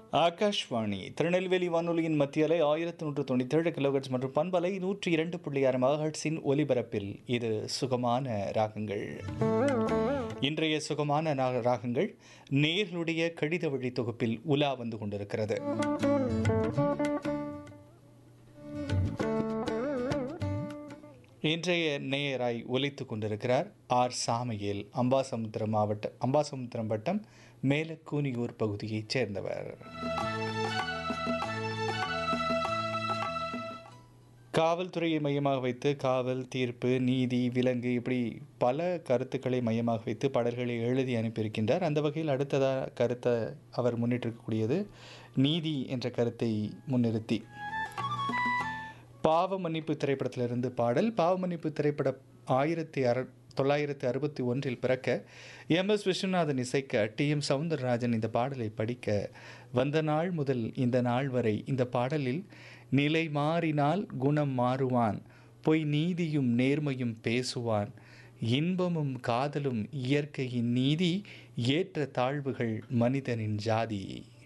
ஆகாஷ்வாணி திருநெல்வேலி வானொலியின் மத்திய அலை ஆயிரத்தி நூற்று தொண்ணூற்றி ஏழு கிலோஹெட்ஸ் மற்றும் பண்பலை நூற்றி இரண்டு புள்ளி ஆறு மகஹெட்ஸின் ஒலிபரப்பில் இது சுகமான ராகங்கள் இன்றைய சுகமான நா- ராகங்கள் நேர்களுடைய கடித வழி தொகுப்பில் உலா வந்து கொண்டிருக்கிறது இன்றைய நேயராய் ஒலித்துக் கொண்டிருக்கிறார் ஆர் சாமியேல் அம்பாசமுத்திரம் மாவட்ட அம்பாசமுத்திரம் வட்டம் மேலக்கூனியூர் பகுதியைச் சேர்ந்தவர் காவல்துறையை மையமாக வைத்து காவல் தீர்ப்பு நீதி விலங்கு இப்படி பல கருத்துக்களை மையமாக வைத்து பாடல்களை எழுதி அனுப்பியிருக்கின்றார் அந்த வகையில் அடுத்ததாக கருத்தை அவர் முன்னிட்டிருக்கக்கூடியது நீதி என்ற கருத்தை முன்னிறுத்தி பாவ மன்னிப்பு திரைப்படத்திலிருந்து பாடல் பாவ மன்னிப்பு திரைப்பட ஆயிரத்தி அற தொள்ளாயிரத்தி அறுபத்தி ஒன்றில் பிறக்க எம் எஸ் விஸ்வநாதன் இசைக்க டி எம் சவுந்தரராஜன் இந்த பாடலை படிக்க வந்த நாள் முதல் இந்த நாள் வரை இந்த பாடலில் நிலை மாறினால் குணம் மாறுவான் பொய் நீதியும் நேர்மையும் பேசுவான் இன்பமும் காதலும் இயற்கையின் நீதி ஏற்ற தாழ்வுகள் மனிதனின் ஜாதி